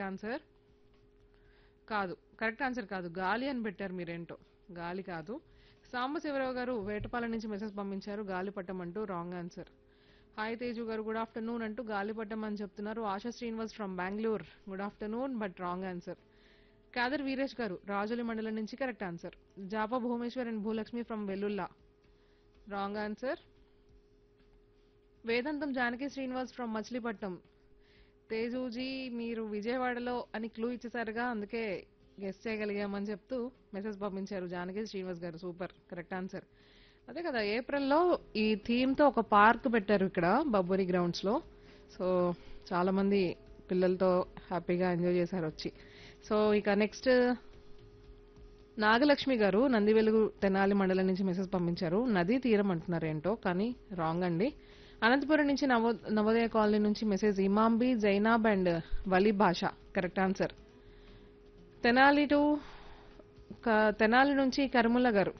answer కాదు correct answer కాదు గాలి అని పెట్టారు మీరేంటో గాలి కాదు సాంబశివరావు గారు వేటపాలెం నుంచి మెసేజ్ పంపించారు గాలిపటం అంటూ రాంగ్ ఆన్సర్ హాయ్ తేజు గారు గుడ్ ఆఫ్టర్నూన్ అంటూ గాలిపటం అని చెప్తున్నారు Asha Srinivas from Bengaluru good afternoon but wrong answer Khader Veeresh garu Rajula మండలం నుంచి correct answer Japa Bhuvaneshwar and Bhulakshmi from Vellulla wrong answer Vedantham Janaki Srinivas from Machilipatnam తేజూజీ మీరు విజయవాడలో అని క్లూ ఇచ్చేసారుగా అందుకే గెస్ట్ చేయగలిగామని చెప్తూ మెసేజ్ పంపించారు జానకి శ్రీనివాస్ గారు సూపర్ కరెక్ట్ ఆన్సర్ అదే కదా ఏప్రిల్లో ఈ థీమ్ తో ఒక పార్క్ పెట్టారు ఇక్కడ బబ్బోరి గ్రౌండ్స్ లో సో చాలా మంది పిల్లలతో హ్యాపీగా ఎంజాయ్ చేశారు వచ్చి సో ఇక నెక్స్ట్ నాగలక్ష్మి గారు నంది వెలుగు తెనాలి మండలం నుంచి మెసేజ్ పంపించారు నదీ తీరం అంటున్నారు ఏంటో కానీ రాంగ్ అండి అనంతపురం నుంచి నవో నవోదయ కాలనీ నుంచి message Imambi Zainab and Wali Basha correct answer Tenali to క- తెనాలి నుంచి కరుముల గారు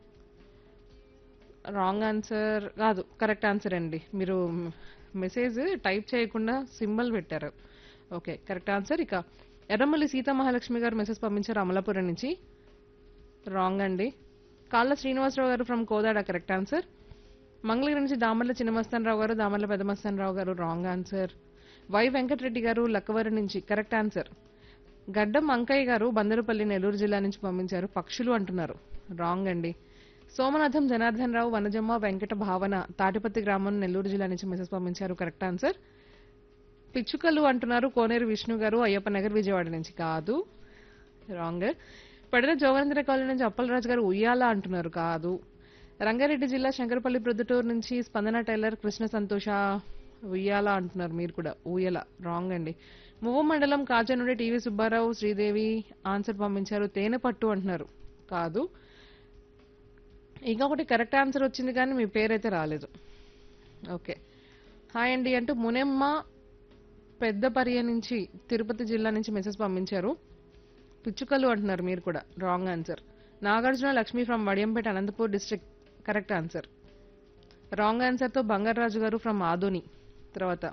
రాంగ్ ఆన్సర్ కాదు కరెక్ట్ ఆన్సర్ అండి మీరు మెసేజ్ టైప్ చేయకుండా సింబల్ పెట్టారు ఓకే కరెక్ట్ ఆన్సర్ ఇక ఎర్రమల్లి సీతా మహాలక్ష్మి గారు మెసేజ్ పంపించారు అమలాపురం నుంచి రాంగ్ అండి Kalla Srinivasarao garu from Kodada correct answer Mangalagiri నుంచి దామర్ల చిన్నమస్తానరావు గారు దామర్ల పెద్దమస్తానరావు గారు రాంగ్ ఆన్సర్ వై వెంకటరెడ్డి గారు లక్కవరి నుంచి కరెక్ట్ ఆన్సర్ గడ్డం అంకయ్య గారు బందరుపల్లి నెల్లూరు జిల్లా నుంచి పంపించారు పక్షులు అంటున్నారు రాంగ్ అండి సోమనాథం జనార్దన్ రావు వనజమ్మ వెంకట భావన తాటిపత్తి గ్రామం నెల్లూరు జిల్లా నుంచి మెసేజ్ పంపించారు కరెక్ట్ ఆన్సర్ పిచ్చుకలు అంటున్నారు కోనేరు విష్ణు గారు అయ్యప్ప నగర్ విజయవాడ నుంచి కాదు రాంగ్ పడిన జోగేంద్ర కాలనీ నుంచి అప్పలరాజు గారు ఉయ్యాల అంటున్నారు కాదు రంగారెడ్డి జిల్లా శంకరపల్లి ప్రొద్దుటూరు నుంచి స్పందన టైలర్ కృష్ణ సంతోష ఉయ్యాల అంటున్నారు మీరు కూడా ఊయల రాంగ్ అండి మువ్వ మండలం కాజా నుండి టీవీ సుబ్బారావు శ్రీదేవి ఆన్సర్ పంపించారు తేనె పట్టు అంటున్నారు కాదు ఇంకొకటి కరెక్ట్ ఆన్సర్ వచ్చింది కానీ మీ పేరైతే రాలేదు ఓకే హాయ్ అండి అంటూ మునెమ్మ పెద్దపర్య నుంచి తిరుపతి జిల్లా నుంచి మెసేజ్ పంపించారు పిచ్చుకలు అంటున్నారు మీరు కూడా wrong answer Nagarjuna Lakshmi from Vadiyampeta Anantapur district correct answer wrong ఆన్సర్తో బంగారాజు గారు ఫ్రమ్ ఆదోని తర్వాత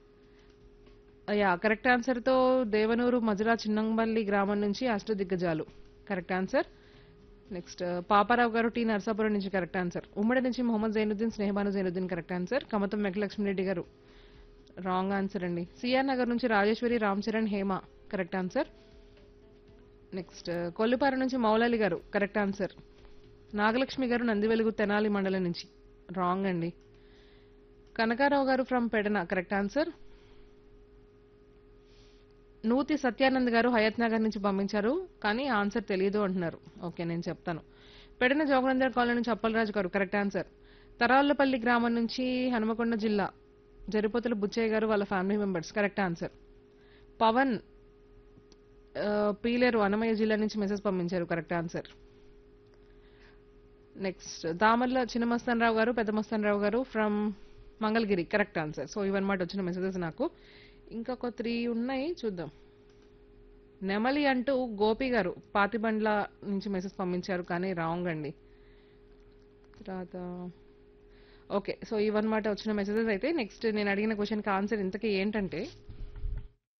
యా కరెక్ట్ ఆన్సర్తో దేవనూరు మజురా చిన్నంబల్లి గ్రామం నుంచి అష్టదిగ్గజాలు correct answer next Paparao garu T Narsapuram నుంచి కరెక్ట్ ఆన్సర్ ఉమ్మడి నుంచి Mohammed Zainuddin Snehabanu Zainuddin correct answer Kamatham Venkatalakshmireddy garu wrong answer అండి సిఆర్ నగర్ నుంచి Rajeshwari Ram Charan Hema correct answer next Kollipara నుంచి మౌలాలి గారు కరెక్ట్ ఆన్సర్ నాగలక్ష్మి గారు నందివెలుగు తెనాలి మండలం నుంచి రాంగ్ అండి Kanakarao garu from Pedana correct answer Nuthi Satyanand garu Hayat Nagar నుంచి పంపించారు కానీ ఆన్సర్ తెలియదు అంటున్నారు ఓకే నేను చెప్తాను పెడన జోగనందర్ కాలనీ నుంచి అప్పలరాజు గారు కరెక్ట్ ఆన్సర్ తరాళ్ళపల్లి గ్రామం నుంచి హనుమకొండ జిల్లా జరిపోతుల బుచ్చయ్య గారు వాళ్ళ family members correct answer Pavan ఆ, పీలేరు అన్నమయ్య జిల్లా నుంచి మెసేజ్ పంపించారు correct answer next Damarla Chinnamastan Rao garu పెద్ద Mastan Rao garu from Mangalagiri correct answer so ఇవన్నమాట వచ్చిన మెసేజెస్ నాకు ఇంకొక త్రీ ఉన్నాయి చూద్దాం నెమలి అంటూ గోపి గారు పాతిబండ్ల నుంచి మెసేజ్ పంపించారు కానీ రాంగ్ అండి తర్వాత ఓకే సో ఇవన్నమాట వచ్చిన మెసేజెస్ అయితే నెక్స్ట్ నేను అడిగిన క్వశ్చన్కి ఆన్సర్ ఇంతకీ ఏంటంటే